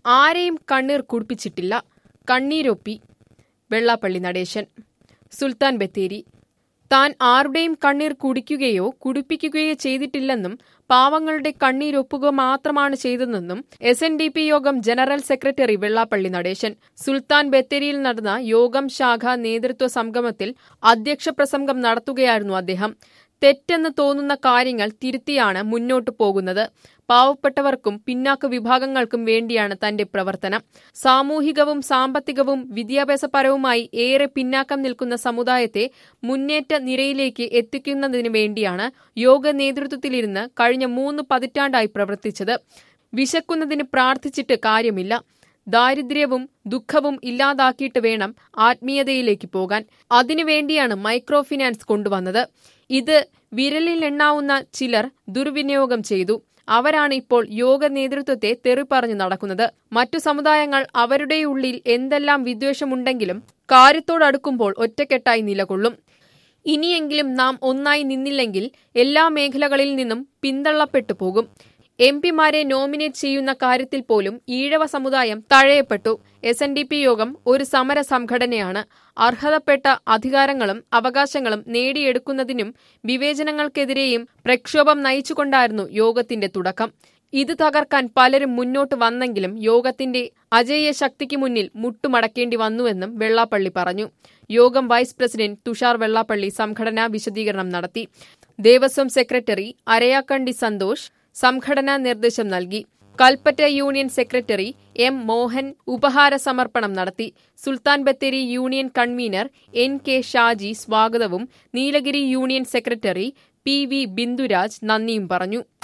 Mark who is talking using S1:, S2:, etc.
S1: ആരെയും കണ്ണീർ കുടിപ്പിച്ചിട്ടില്ല കണ്ണീരൊപ്പി വെള്ളാപ്പള്ളി നടേശൻ സുൽത്താൻ ബത്തേരി താൻ ആരുടെയും കണ്ണീർ കുടിക്കുകയോ കുടിപ്പിക്കുകയോ ചെയ്തിട്ടില്ലെന്നും പാവങ്ങളുടെ കണ്ണീരൊപ്പുക മാത്രമാണ് ചെയ്തതെന്നും S N D P Yogam general secretary Vellappally Natesan Sultan ബത്തേരിയിൽ നടന്ന യോഗം ശാഖ നേതൃത്വ സംഗമത്തിൽ അധ്യക്ഷ പ്രസംഗം നടത്തുകയായിരുന്നു അദ്ദേഹം തെറ്റെന്ന് തോന്നുന്ന കാര്യങ്ങൾ തിരുത്തിയാണ് മുന്നോട്ടു പോകുന്നത് പാവപ്പെട്ടവർക്കും പിന്നാക്ക വിഭാഗങ്ങൾക്കും വേണ്ടിയാണ് തന്റെ പ്രവർത്തനം സാമൂഹികവും സാമ്പത്തികവും വിദ്യാഭ്യാസപരവുമായി ഏറെ പിന്നാക്കം നിൽക്കുന്ന സമുദായത്തെ മുന്നേറ്റ നിരയിലേക്ക് എത്തിക്കുന്നതിന് വേണ്ടിയാണ് യോഗ നേതൃത്വത്തിലിരുന്ന് കഴിഞ്ഞ മൂന്ന് പതിറ്റാണ്ടായി പ്രവർത്തിച്ചത് വിശക്കുന്നതിന് പ്രാർത്ഥിച്ചിട്ട് കാര്യമില്ല ദാരിദ്ര്യവും ദുഃഖവും ഇല്ലാതാക്കിയിട്ട് വേണം ആത്മീയതയിലേക്ക് പോകാൻ അതിനുവേണ്ടിയാണ് മൈക്രോ ഫിനാൻസ് കൊണ്ടുവന്നത് ഇത് വിരലിലെണ്ണാവുന്ന ചിലർ ദുർവിനിയോഗം ചെയ്തു അവരാണ് ഇപ്പോൾ യോഗ നേതൃത്വത്തെ തെറിപ്പറഞ്ഞു നടക്കുന്നത് മറ്റു സമുദായങ്ങൾ അവരുടെ ഉള്ളിൽ എന്തെല്ലാം വിദ്വേഷമുണ്ടെങ്കിലും കാര്യത്തോടടുക്കുമ്പോൾ ഒറ്റക്കെട്ടായി നിലകൊള്ളും ഇനിയെങ്കിലും നാം ഒന്നായി നിന്നില്ലെങ്കിൽ എല്ലാ മേഖലകളിൽ നിന്നും പിന്തള്ളപ്പെട്ടു പോകും എം പിമാരെ നോമിനേറ്റ് ചെയ്യുന്ന കാര്യത്തിൽ പോലും ഈഴവ സമുദായം തഴയപ്പെട്ടു S N D P Yogam ഒരു സമര സംഘടനയാണ് അർഹതപ്പെട്ട അധികാരങ്ങളും അവകാശങ്ങളും നേടിയെടുക്കുന്നതിനും വിവേചനങ്ങൾക്കെതിരെയും പ്രക്ഷോഭം നയിച്ചുകൊണ്ടായിരുന്നു യോഗത്തിന്റെ തുടക്കം ഇത് തകർക്കാൻ പലരും മുന്നോട്ട് വന്നെങ്കിലും യോഗത്തിന്റെ അജേയ ശക്തിക്ക് മുന്നിൽ മുട്ടുമടക്കേണ്ടി വന്നുവെന്നും വെള്ളാപ്പള്ളി പറഞ്ഞു യോഗം വൈസ് പ്രസിഡന്റ് തുഷാർ വെള്ളാപ്പള്ളി സംഘടനാ വിശദീകരണം നടത്തി ദേവസ്വം സെക്രട്ടറി അരയാക്കണ്ടി സന്തോഷ് സംഘടനാ നിർദ്ദേശം നൽകി Kalpetta union secretary M Mohan ഉപഹാര സമർപ്പണം നടത്തി Sultan Bathery union convener N K Shaji സ്വാഗതവും Nilgiri union secretary P V Binduraj നന്ദിയും പറഞ്ഞു